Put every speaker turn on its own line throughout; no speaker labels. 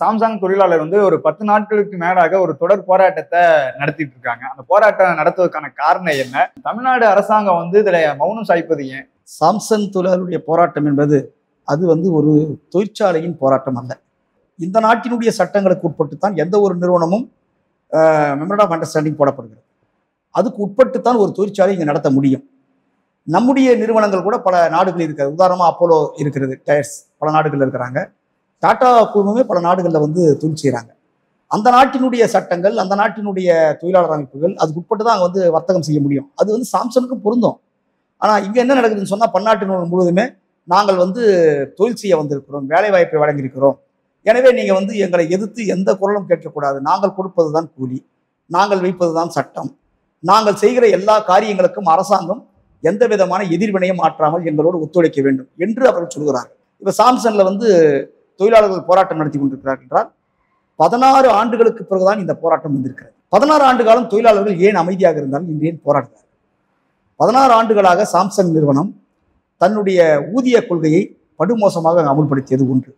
Samsung தொழிலாளர் வந்து ஒரு பத்து நாட்களுக்கு மேலாக ஒரு தொடர் போராட்டத்தை நடத்திட்டு இருக்காங்க அந்த போராட்டம் நடத்துவதற்கான காரணம் என்ன தமிழ்நாடு அரசாங்கம் வந்து இதுல மௌனம் சாய்ப்பது ஏன்
சாம்சங் தொழிலாளருடைய போராட்டம் என்பது அது வந்து ஒரு தொழிற்சாலையின் போராட்டம் அல்ல இந்த நாட்டினுடைய சட்டங்களுக்கு உட்பட்டு தான் எந்த ஒரு நிறுவனமும் மெமரண்ட் ஆஃப் அண்டர்ஸ்டாண்டிங் போடப்படுகிறது அதுக்கு உட்பட்டு தான் ஒரு தொழிற்சாலை இங்கே நடத்த முடியும் நம்முடைய நிறுவனங்கள் கூட பல நாடுகளில் இருக்கிறது உதாரணமாக அப்போலோ இருக்கிறது டயர்ஸ் பல நாடுகளில் இருக்கிறாங்க டாடா குழுமமே பல நாடுகளில் வந்து தொழில் செய்கிறாங்க அந்த நாட்டினுடைய சட்டங்கள் அந்த நாட்டினுடைய தொழிலாளர் அமைப்புகள் அதுக்கு உட்பட்டு தான் அங்கே வந்து வர்த்தகம் செய்ய முடியும் அது வந்து சாம்சனுக்கும் பொருந்தும் ஆனால் இங்கே என்ன நடக்குதுன்னு சொன்னால் பன்னாட்டு நிறுவனம் முழுவதுமே நாங்கள் வந்து தொழில் செய்ய வந்திருக்கிறோம் வேலை வாய்ப்பை வழங்கியிருக்கிறோம் எனவே நீங்கள் வந்து எங்களை எதிர்த்து எந்த குரலும் கேட்கக்கூடாது நாங்கள் கொடுப்பது தான் கூலி நாங்கள் வைப்பது தான் சட்டம் நாங்கள் செய்கிற எல்லா காரியங்களுக்கும் அரசாங்கம் எந்த விதமான எதிர்வினையும் மாற்றாமல் எங்களோடு ஒத்துழைக்க வேண்டும் என்று அவர்கள் சொல்கிறார்கள் இப்போ சாம்சன்ல வந்து தொழிலாளர்கள் போராட்டம் நடத்தி கொண்டிருக்கிறார்கள் என்றால் பதினாறு ஆண்டுகளுக்கு பிறகுதான் இந்த போராட்டம் வந்திருக்கிறது பதினாறு ஆண்டு காலம் தொழிலாளர்கள் ஏன் அமைதியாக இருந்தாலும் இன்று ஏன் போராடுகிறார்கள் பதினாறு ஆண்டுகளாக சாம்சங் நிறுவனம் தன்னுடைய ஊதிய கொள்கையை படுமோசமாக அமுல்படுத்தியது ஒன்று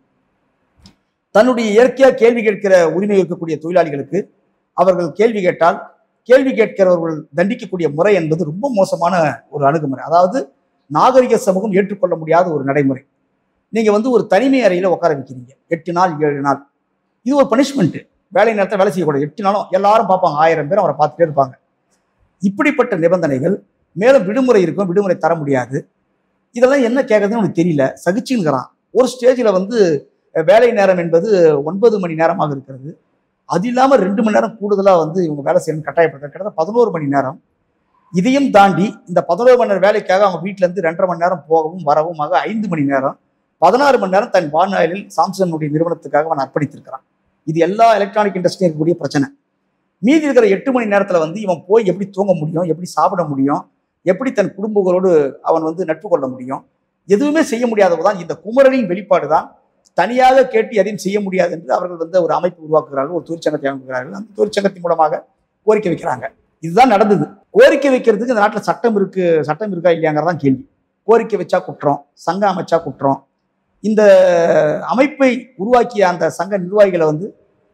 தன்னுடைய இயற்கையாக கேள்வி கேட்கிற உரிமை இருக்கக்கூடிய தொழிலாளிகளுக்கு அவர்கள் கேள்வி கேட்டால் கேள்வி கேட்கிறவர்கள் தண்டிக்கக்கூடிய முறை என்பது ரொம்ப மோசமான ஒரு அணுகுமுறை அதாவது நாகரிக சமூகம் ஏற்றுக்கொள்ள முடியாத ஒரு நடைமுறை நீங்க வந்து ஒரு தனிமை அறையில உட்கார வைக்கிறீங்க எட்டு நாள் ஏழு நாள் இது ஒரு பனிஷ்மெண்ட் வேலை நேரத்தை வேலை செய்யக்கூடாது எட்டு நாளும் எல்லாரும் பார்ப்பாங்க ஆயிரம் பேர் அவரை பார்த்துட்டே இருப்பாங்க இப்படிப்பட்ட நிபந்தனைகள் மேலும் விடுமுறை இருக்கும் விடுமுறை தர முடியாது இதெல்லாம் என்ன கேட்கறதுன்னு உனக்கு தெரியல சகிச்சுங்கிறான் ஒரு ஸ்டேஜில் வந்து அஹ், வேலை நேரம் என்பது ஒன்பது மணி நேரமாக இருக்கிறது அது இல்லாமல் ரெண்டு மணி நேரம் கூடுதலாக வந்து இவங்க வேலை செய்யணும் கட்டாயப்படுத்த கிட்டத்தட்ட பதினோரு மணி நேரம் இதையும் தாண்டி இந்த பதினோரு மணி நேரம் வேலைக்காக அவங்க வீட்டுல இருந்து ரெண்டரை மணி நேரம் போகவும் வரவும் ஆக ஐந்து மணி நேரம் பதினாறு மணி நேரம் தன் வாழ்நாளில் சாம்சங்குடைய நிறுவனத்துக்காக அவன் அர்ப்பணித்திருக்கிறான் இது எல்லா எலக்ட்ரானிக் இண்டஸ்ட்ரியும் இருக்கக்கூடிய பிரச்சனை மீதி இருக்கிற எட்டு மணி நேரத்துல வந்து இவன் போய் எப்படி தூங்க முடியும் எப்படி சாப்பிட முடியும் எப்படி தன் குடும்பங்களோடு அவன் வந்து நட்பு கொள்ள முடியும் எதுவுமே செய்ய முடியாதவதான் இந்த குமரனின் வெளிப்பாடு தான் தனியாக கேட்டு எதையும் செய்ய முடியாது என்று அவர்கள் வந்து ஒரு அமைப்பு உருவாக்குகிறார்கள் ஒரு தொழிற்சங்கத்தை அமைக்கிறார்கள் அந்த தொழிற்சங்கத்தின் மூலமாக கோரிக்கை வைக்கிறாங்க இதுதான் நடந்தது கோரிக்கை வைக்கிறதுக்கு இந்த நாட்டில் சட்டம் இருக்கு சட்டம் இருக்கா இல்லையாங்கிறதான் கேள்வி கோரிக்கை வச்சா குற்றம் சங்கம் அமைச்சா குற்றம் இந்த அமைப்பை உருவாக்கிய அந்த சங்க நிர்வாகிகளை வந்து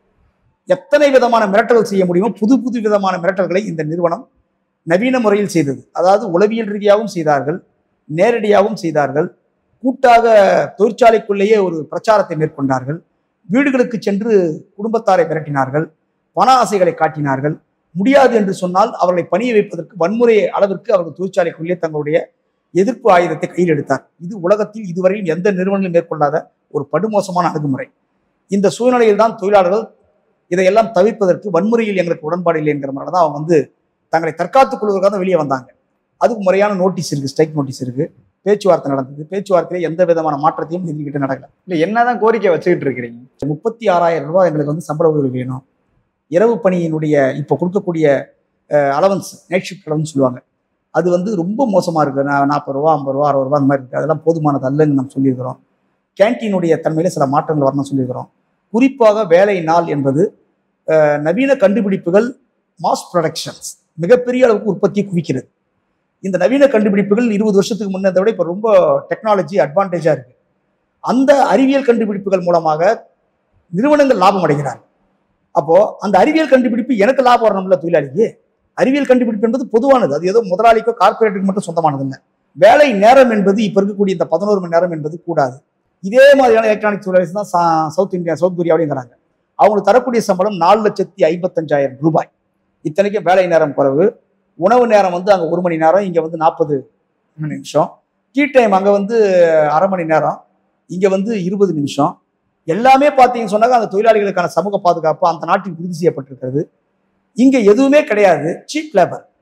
எத்தனை விதமான மிரட்டல்கள் செய்ய முடியுமோ புது புது விதமான மிரட்டல்களை இந்த நிறுவனம் நவீன முறையில் செய்தது அதாவது உளவியல் ரீதியாகவும் செய்தார்கள் நேரடியாகவும் செய்தார்கள் கூட்டாக தொழிற்சாலைக்குள்ளேயே ஒரு பிரச்சாரத்தை மேற்கொண்டார்கள் வீடுகளுக்கு சென்று குடும்பத்தாரை மிரட்டினார்கள் பண ஆசைகளை காட்டினார்கள் முடியாது என்று சொன்னால் அவர்களை பணிய வைப்பதற்கு வன்முறை அளவிற்கு அவர்கள் தொழிற்சாலைக்குள்ளே தங்களுடைய எதிர்ப்பு ஆயுதத்தை கையில் எடுத்தார் இது உலகத்தில் இதுவரையில் எந்த நிறுவனங்களும் மேற்கொள்ளாத ஒரு படுமோசமான அணுகுமுறை இந்த சூழ்நிலையில் தான் தொழிலாளர்கள் இதையெல்லாம் தவிர்ப்பதற்கு வன்முறையில் எங்களுக்கு உடன்பாடு இல்லை என்கிற மாதிரி தான் அவங்க வந்து தங்களை தற்காத்துக் கொள்வதற்காக தான் வெளியே வந்தாங்க அதுக்கு முறையான நோட்டீஸ் இருக்கு ஸ்ட்ரைக் நோட்டீஸ் இருக்கு பேச்சுவார்த்தை நடந்தது பேச்சுவார்த்தையில எந்த விதமான மாற்றத்தையும் எதிர்கிட்ட நடக்கல
இல்ல என்னதான் கோரிக்கை வச்சுக்கிட்டு இருக்கிறீங்க
முப்பத்தி ஆறாயிரம் ரூபாய் எங்களுக்கு வந்து சம்பள உயர்வு வேணும் இரவு பணியினுடைய இப்போ கொடுக்கக்கூடிய அலவன்ஸ் நைட் ஷிஃப்ட் அலவன்ஸ் சொல்லுவாங்க அது வந்து ரொம்ப மோசமாக இருக்குது நான் நாற்பது ரூபா ஐம்பது ரூபா அறுபது ரூபா அந்த மாதிரி இருக்குது அதெல்லாம் போதுமானது அல்லன்னு நம்ம சொல்லியிருக்கிறோம் கேன்டீனுடைய தன்மையில சில மாற்றங்கள் வரணும்னு சொல்லியிருக்கிறோம் குறிப்பாக வேலை நாள் என்பது அஹ், நவீன கண்டுபிடிப்புகள் மாஸ் ப்ரொடக்ஷன்ஸ் மிகப்பெரிய அளவுக்கு உற்பத்தியை குவிக்கிறது இந்த நவீன கண்டுபிடிப்புகள் இருபது வருஷத்துக்கு முன்னதை விட இப்போ ரொம்ப டெக்னாலஜி அட்வான்டேஜாக இருக்கு அந்த அறிவியல் கண்டுபிடிப்புகள் மூலமாக நிறுவனங்கள் லாபம் அடைகிறார்கள் அப்போ அந்த அறிவியல் கண்டுபிடிப்பு எனக்கு லாபம் வரணும்ல தொழிலாளிக்கு அறிவியல் கண்டுபிடிப்பு என்பது பொதுவானது அது ஏதோ முதலாளிக்கோ கார்பரேட்டுக்கு மட்டும் சொந்தமானது இல்லை வேலை நேரம் என்பது இப்ப இருக்கக்கூடிய இந்த பதினோரு மணி நேரம் என்பது கூடாது இதே மாதிரியான எலக்ட்ரானிக் தொழிலாளி தான் சா- சவுத் இந்தியா சவுத் கொரியாவிலையும் அவங்களுக்கு தரக்கூடிய சம்பளம் நாலு லட்சத்தி ஐம்பத்தஞ்சாயிரம் ரூபாய் இத்தனைக்கும் வேலை நேரம் குறைவு உணவு நேரம் வந்து அங்கே ஒரு மணி நேரம் இங்கே வந்து நாற்பது நிமிஷம் டீ டைம் அங்கே வந்து அரை மணி நேரம் இங்கே வந்து இருபது நிமிஷம் எல்லாமே பார்த்தீங்கன்னு சொன்னாக்க அந்த தொழிலாளிகளுக்கான சமூக பாதுகாப்பு அந்த நாட்டில் உறுதி செய்யப்பட்டிருக்கிறது இங்கே எதுவுமே கிடையாது சீப் லேபர்